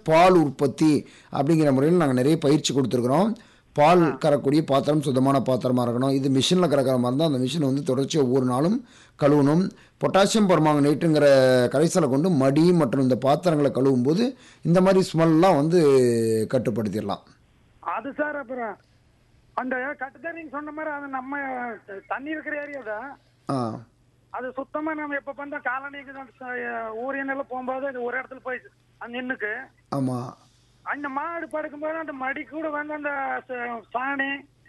பால் உற்பத்தி அப்படிங்கிற முறையில் நாங்கள் நிறைய பயிற்சி கொடுத்துருக்குறோம் பால் கறக்கூடிய பாத்திரம் சுத்தமான பாத்திரமாக இருக்கணும் இது மிஷினில் கறக்கிற மாதிரி தான் அந்த மிஷினை வந்து தொடர்ச்சி ஒவ்வொரு நாளும் கழுவணும் பொட்டாசியம் பர்மாங்கனேட்டுங்கிற கரைசலை கொண்டு மடி மற்றும் இந்த பாத்திரங்களை கழுவும் போது இந்த மாதிரி ஸ்மெல்லாம் வந்து கட்டுப்படுத்திடலாம் அது சார் அப்புறம் அந்த கட்டுதான் நீங்க சொன்ன மாதிரி அது நம்ம தண்ணி இருக்கிற ஏரியா தான் ஆ அது சுத்தமா நம்ம எப்ப பண்ண காலனிக்கு தான் ஊரியன் எல்லாம் போகும்போது அது ஒரு இடத்துல போய் அந்த நின்னுக்கு ஆமாம் அந்த மாடு படுக்கும்போது அந்த மடி கூட வந்து அந்த ச- சாணி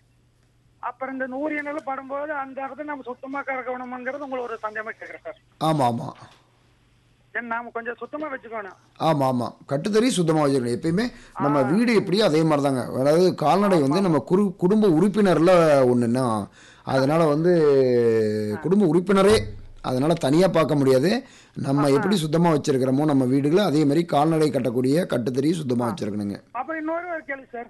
அப்புறம் இந்த ஊரியன் எல்லாம் படும்போது அந்த இடத்துல நம்ம சுத்தமா கறக்கணுங்கிறது உங்களுக்கு ஒரு சந்தேகமா கேட்குறேன் சார் ஆமாம் ஆமாம் ஏன்னா நாம கொஞ்சம் சுத்தமா வச்சுக்கணும் ஆமாம் ஆமாம் கட்டுத்தறி சுத்தமாக வச்சுக்கணும் எப்பயுமே நம்ம வீடு எப்படியோ அதே மாதிரி தாங்க அதாவது கால்நடை வந்து நம்ம குரு குடும்ப உறுப்பினரில் ஒன்றுன்னா அதனால் வந்து குடும்ப உறுப்பினரே அதனால் தனியாக பார்க்க முடியாது நம்ம எப்படி சுத்தமாக வச்சுருக்கிறோமோ நம்ம வீடுகளை அதே மாதிரி கால்நடை கட்டக்கூடிய கட்டுத்தறி சுத்தமாக வச்சுருக்கணுங்க அப்புறம் இன்னொரு ஒரு கேள்வி சார்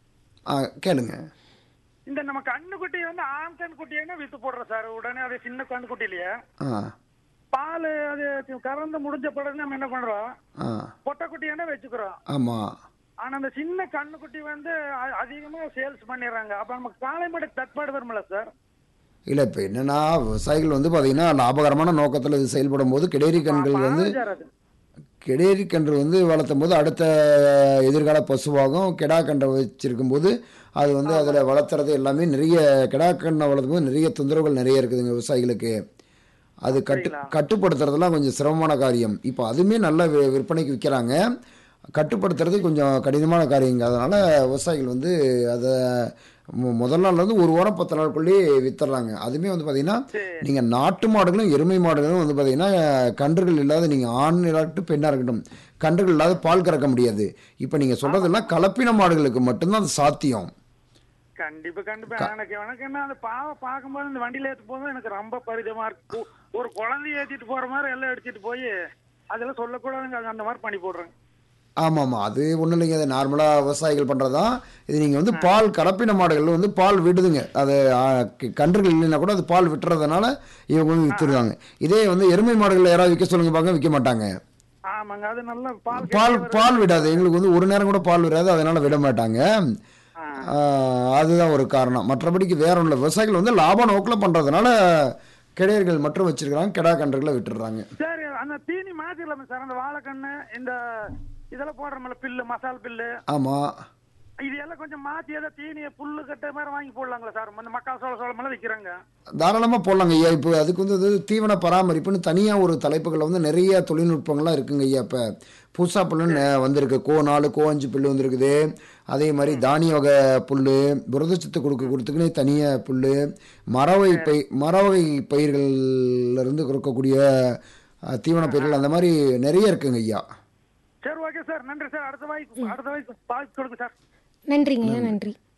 ஆ கேளுங்க இந்த நம்ம கண்ணுக்குட்டி வந்து ஆண் கண்ணுக்குட்டியே வித்து போடுறோம் சார் உடனே அது சின்ன கண்ணுக்குட்டிலேயே ஆ பால் அது கறந்து முடிஞ்ச பிறகு நம்ம என்ன பண்றோம் ஆ பொட்டைக்குட்டியானே வச்சுக்கிறோம் ஆமாம் ஆனா அந்த சின்ன கண்ணுக்குட்டி வந்து அ- அதிகமா சேல்ஸ் பண்ணிடுறாங்க அப்ப நமக்கு காலை மட்டும் தட்பாடு வரும்ல சார் இல்லை இப்போ என்னென்னா விவசாயிகள் வந்து பார்த்தீங்கன்னா லாபகரமான நோக்கத்தில் இது செயல்படும் போது கிடேரி கண்கள் வந்து சார் அது கிடேரி கன்று வந்து வளர்த்தும் போது அடுத்த எதிர்கால பசுவாகும் கிடா கன்றை வச்சிருக்கும் போது அது வந்து அதில் வளர்த்துறது எல்லாமே நிறைய கிடா கன்றை வளர்த்தும் போது நிறைய தொந்தரவுகள் நிறைய இருக்குதுங்க விவசாயிகளுக்கு அது கட்டு கட்டுப்படுத்துறதுலாம் கொஞ்சம் சிரமமான காரியம் இப்போ அதுவுமே நல்ல வி- விற்பனைக்கு விற்கிறாங்க கட்டுப்படுத்துறது கொஞ்சம் கடினமான காரியங்க அதனால் விவசாயிகள் வந்து அதை மு- முதல் நாள்ல இருந்து ஒரு வாரம் பத்து நாளுக்குள்ளேயே வித்துறாங்க அதுவுமே வந்து பார்த்தீங்கன்னா நீங்கள் நாட்டு மாடுகளும் எருமை மாடுகளும் வந்து பார்த்தீங்கன்னா கன்றுகள் இல்லாத நீங்கள் ஆண் இல்லாட்டும் பெண்ணாக இருக்கட்டும் கன்றுகள் இல்லாத பால் கறக்க முடியாது இப்போ நீங்கள் சொல்கிறதெல்லாம் கலப்பின மாடுகளுக்கு மட்டும்தான் அது சாத்தியம் கண்டிப்பா கண்டிப்பா எனக்கு எனக்கு என்ன அந்த பாவை பார்க்கும்போது இந்த வண்டியில ஏத்து போகும்போது எனக்கு ரொம்ப பரிதமா இருக்கு ஒ- ஒரு குழந்தைய ஏத்திட்டு போற மாதிரி எல்லாம் எடுத்துட்டு போய் அதெல்லாம் சொல்லக்கூடாதுங்க அது அந்த மாதிரி பண்ணி போடுறேங்க ஆமாம் ஆமாம் அது ஒன்றும் இல்லைங்க அது நார்மலாக விவசாயிகள் பண்ணுறது தான் இது நீங்கள் வந்து பால் கலப்பின மாடுகள் வந்து பால் விடுதுங்க அது ஆ, க- கன்றுகள் இல்லைன்னா கூட அது பால் விட்டுறதுனால இவங்க வந்து விற்றுருவாங்க இதே வந்து எருமை மாடுகள் யாராவது விற்க சொல்லுங்க பார்க்க விற்க மாட்டாங்க ஆமாங்க அது நல்ல பால் பால் பால் விடாது எங்களுக்கு வந்து ஒரு நேரம் கூட பால் விடாது அதனால விட மாட்டாங்க ஆ. ஆ, அதுதான் ஒரு காரணம் மற்றபடிக்கு வேற ஒன்றும் இல்லை விவசாயிகள் வந்து லாப நோக்கில் பண்ணுறதுனால கிடையர்கள் மட்டும் வச்சிருக்கிறாங்க கிடா கன்றுகளை விட்டுடுறாங்க சரி அந்த தீனி மாத்திரலாமே சார் அந்த வாழைக்கண்ணு இந்த இதெல்லாம் போடுறோம்ல பில்லு மசால் பில்லு ஆமாம் இது எல்லாம் கொஞ்சம் மாத்தி ஏதோ தீனியை புல்லு கட்ட மாதிரி வாங்கி போடலாங்களா சார் இந்த மக்கள் சோள சோளம் எல்லாம் விற்கிறாங்க தாராளமாக போடலாங்க ஐயா இப்போ அதுக்கு வந்து அது தீவன பராமரிப்புன்னு தனியாக ஒரு தலைப்புகளில் வந்து நிறைய தொழில்நுட்பங்கள்லாம் இருக்குங்க ஐயா இப்போ புதுசாக புல்லுன்னு வந்திருக்கு கோ நாலு கோ அஞ்சு புல் வந்திருக்குது அதே மாதிரி தானிய வகை புல் புரதச்சத்து கொடுக்க கொடுத்துக்குன்னு தனியாக புல் மரவகை பயிர் மரவகை பயிர்கள்ல இருந்து கொடுக்கக்கூடிய அஹ், தீவன பயிர்கள் அந்த மாதிரி நிறைய இருக்குங்க ஐயா சரி ஓகே சார் நன்றி சார் அடுத்த வாய்ப்பு அடுத்த வாய்ப்பு வாய்ப்பு கொடுங்க சார் நன்றிங்க நன்றி